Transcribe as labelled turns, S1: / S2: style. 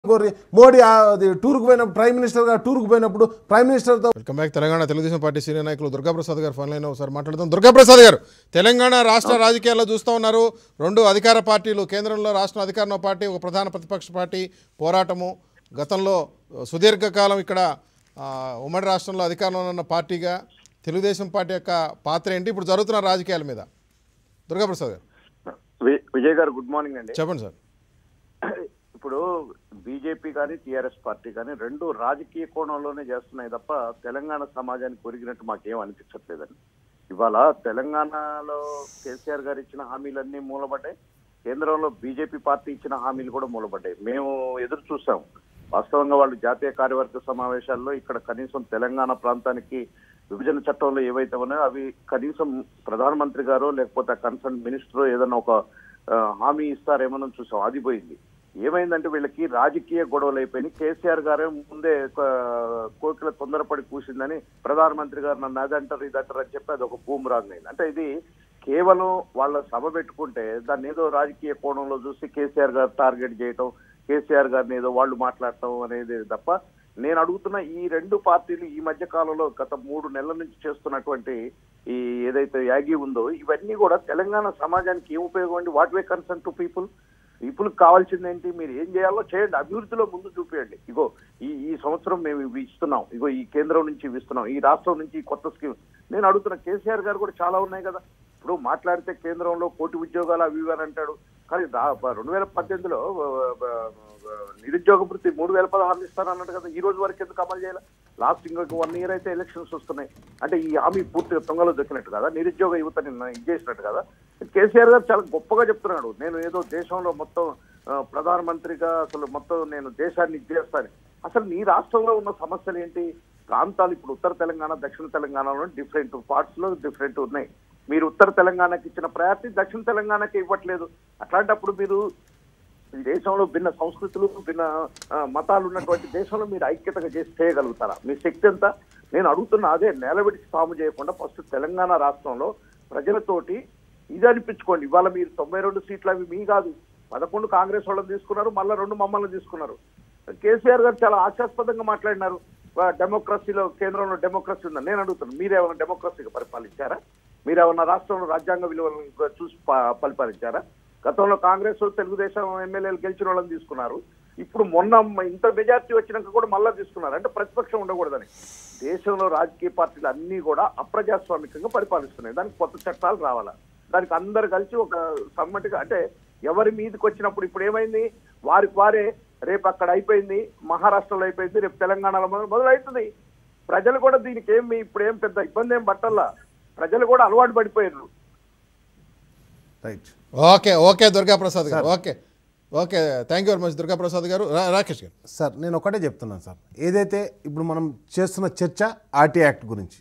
S1: కోరి మోడీ ఆ, అది టూర్కు పోయిన ప్రైమ్ మినిస్టర్ గారు టూర్కు పోయినప్పుడు ప్రైమ్ మినిస్టర్తో
S2: welcome back Telangana Telugu Desam party senior నాయకులు దుర్గాప్రసాద్ గారు ఫోన్ లైన్ ఒకసారి మాట్లాడదాం దుర్గాప్రసాద్ గారు తెలంగాణ రాష్ట్ర రాజకీయాల్లో చూస్తూ ఉన్నారు రెండు అధికార పార్టీలు కేంద్రంలో రాష్ట్ర అధికార పార్టీ ఒక ప్రధాన ప్రతిపక్ష పార్టీ పోరాటము గతంలో సుదీర్ఘకాలం ఇక్కడ ఆ, ఉమ్మడి రాష్ట్రంలో అధికారంలో ఉన్న పార్టీగా తెలుగుదేశం పార్టీ యొక్క పాత్ర ఏంటి ఇప్పుడు జరుగుతున్న రాజకీయాల మీద దుర్గాప్రసాద్ గారు
S3: వి- విజయ్ గారు గుడ్ మార్నింగ్ అండి
S2: చెప్పండి సార్
S3: ఇప్పుడు బీజేపీ కానీ టీఆర్ఎస్ పార్టీ కానీ రెండు రాజకీయ కోణంలోనే చేస్తున్నాయి తప్ప తెలంగాణ సమాజానికి ఒరిగినట్టు మాకేం అనిపించట్లేదండి ఇవాళ తెలంగాణలో కేసీఆర్ గారు ఇచ్చిన హామీలన్నీ మూలపడ్డాయి కేంద్రంలో బీజేపీ పార్టీ ఇచ్చిన హామీలు కూడా మూలపడ్డాయి మేము ఎదురు చూసాం వాస్తవంగా వాళ్ళు జాతీయ కార్యవర్గ సమావేశాల్లో ఇక్కడ కనీసం తెలంగాణ ప్రాంతానికి విభజన చట్టంలో ఏవైతే ఉన్నాయో అవి కనీసం ప్రధానమంత్రి గారో లేకపోతే కన్సర్న్ మినిస్టర్ ఏదైనా ఒక ఆ, హామీ ఇస్తారేమో చూసాం అది పోయింది ఏమైందంటే వీళ్ళకి రాజకీయ గొడవలు అయిపోయినాయి కేసీఆర్ గారే ముందే ఒక కోకిల తొందరపడి కూసిందని ప్రధానమంత్రి గారు నన్ను అది అంటారు ఇది అంటారు అని చెప్పి అది ఒక బూమరాంగ్ అయింది అంటే ఇది కేవలం వాళ్ళ సభ పెట్టుకుంటే దాన్ని ఏదో రాజకీయ కోణంలో చూసి కేసీఆర్ గారు టార్గెట్ చేయటం కేసీఆర్ గారిని ఏదో వాళ్ళు మాట్లాడటం అనేది తప్ప నేను అడుగుతున్న ఈ రెండు పార్టీలు ఈ మధ్య కాలంలో గత మూడు నెలల నుంచి చేస్తున్నటువంటి ఈ ఏదైతే యాగి ఉందో ఇవన్నీ కూడా తెలంగాణ సమాజానికి ఏం ఉపయోగం అండి what way concern to people people కావాల్సింది ఏంటి మీరు ఏం చేయాలో చేయండి అభివృద్ధిలో ముందు చూపించండి ఇగో ఈ ఈ సంవత్సరం మేము ఇవి ఇస్తున్నాం ఇగో ఈ కేంద్రం నుంచి ఇవి ఇస్తున్నాం ఈ రాష్ట్రం నుంచి ఈ కొత్త స్కీమ్ నేను అడుగుతున్న కేసీఆర్ గారు కూడా చాలా ఉన్నాయి కదా ఇప్పుడు మాట్లాడితే కేంద్రంలో కోటి ఉద్యోగాలు అవి ఇవి అని అంటాడు కానీ రా- రెండు వేల పద్దెనిమిదిలో ఆ, ఆ, ఆ, నిరుద్యోగ వృత్తి మూడు వేల పదహారులు ఇస్తానన్నాడు కదా ఈ రోజు వరకు ఎందుకు అమలు చేయాలి లాస్ట్ ఇంకొక వన్ ఇయర్ అయితే ఎలక్షన్స్ వస్తున్నాయి అంటే ఈ హామీ పూర్తిగా తొంగలో దొక్కినట్టు కదా నిరుద్యోగ యువతని ఇది చేసినట్టు కదా కేసీఆర్ గారు చాలా గొప్పగా చెప్తున్నాడు నేను ఏదో దేశంలో మొత్తం ఆ, ప్రధానమంత్రిగా అసలు మొత్తం నేను దేశాన్ని ఇది చేస్తాను అసలు నీ రాష్ట్రంలో ఉన్న సమస్యలు ఏంటి ప్రాంతాలు ఇప్పుడు ఉత్తర తెలంగాణ దక్షిణ తెలంగాణలో డిఫరెంట్ పార్ట్స్ లో డిఫరెంట్ ఉన్నాయి మీరు ఉత్తర తెలంగాణకి ఇచ్చిన ప్రయారిటీ దక్షిణ తెలంగాణకి ఇవ్వట్లేదు అట్లాంటప్పుడు మీరు ఈ దేశంలో భిన్న సంస్కృతులు భిన్న ఆ, మతాలు ఉన్నటువంటి దేశంలో మీరు ఐక్యతగా చేసి చేయగలుగుతారా మీ శక్తి ఎంత నేను అడుగుతున్న అదే నేలవిడిచి సాము చేయకుండా ఫస్ట్ తెలంగాణ రాష్ట్రంలో ప్రజలతోటి ఇది అనిపించుకోండి ఇవాళ మీరు తొంభై రెండు సీట్లు అవి మీ కాదు పదకొండు కాంగ్రెస్ వాళ్ళని తీసుకున్నారు మళ్ళీ రెండు మమ్మల్ని తీసుకున్నారు కేసీఆర్ గారు చాలా హాస్యాస్పదంగా మాట్లాడినారు వా- డెమోక్రసీలో కేంద్రంలో డెమోక్రసీ ఉందని నేను అడుగుతున్నాను మీరేమైనా డెమోక్రసీగా పరిపాలించారా మీరేమన్నా రాష్ట్రంలో రాజ్యాంగ విలువలను చూసి ప- పరిపాలించారా గతంలో కాంగ్రెస్ తెలుగుదేశం ఎమ్మెల్యేలు గెలిచిన వాళ్ళని తీసుకున్నారు ఇప్పుడు మొన్న మ- ఇంత మెజార్టీ వచ్చినాక కూడా మళ్ళా తీసుకున్నారు అంటే ప్రతిపక్షం ఉండకూడదని దేశంలో రాజకీయ పార్టీలు అన్ని కూడా అప్రజాస్వామికంగా పరిపాలిస్తున్నాయి దానికి కొత్త చట్టాలు రావాలా దానికి అందరు కలిసి ఒక సమ్మటిగా అంటే ఎవరి మీదకి వచ్చినప్పుడు ఇప్పుడు ఏమైంది వారికి వారే రేపు అక్కడ అయిపోయింది మహారాష్ట్రలో అయిపోయింది రేపు తెలంగాణలో మొదలు మొదలవుతుంది ప్రజలు కూడా దీనికి ఏమి ఇప్పుడు ఏం పెద్ద ఇబ్బంది ఏం పట్టల్లా ప్రజలు కూడా అలవాటు పడిపోయారు
S1: రైట్
S2: ఓకే ఓకే దుర్గాప్రసాద్ గారు okay okay thank you very much Durgaprasad గారు రా- రాకేష్ గారు
S1: సార్ నేను ఒకటే చెప్తున్నాను సార్ ఏదైతే ఇప్పుడు మనం చేస్తున్న చర్చ ఆర్టీ యాక్ట్ గురించి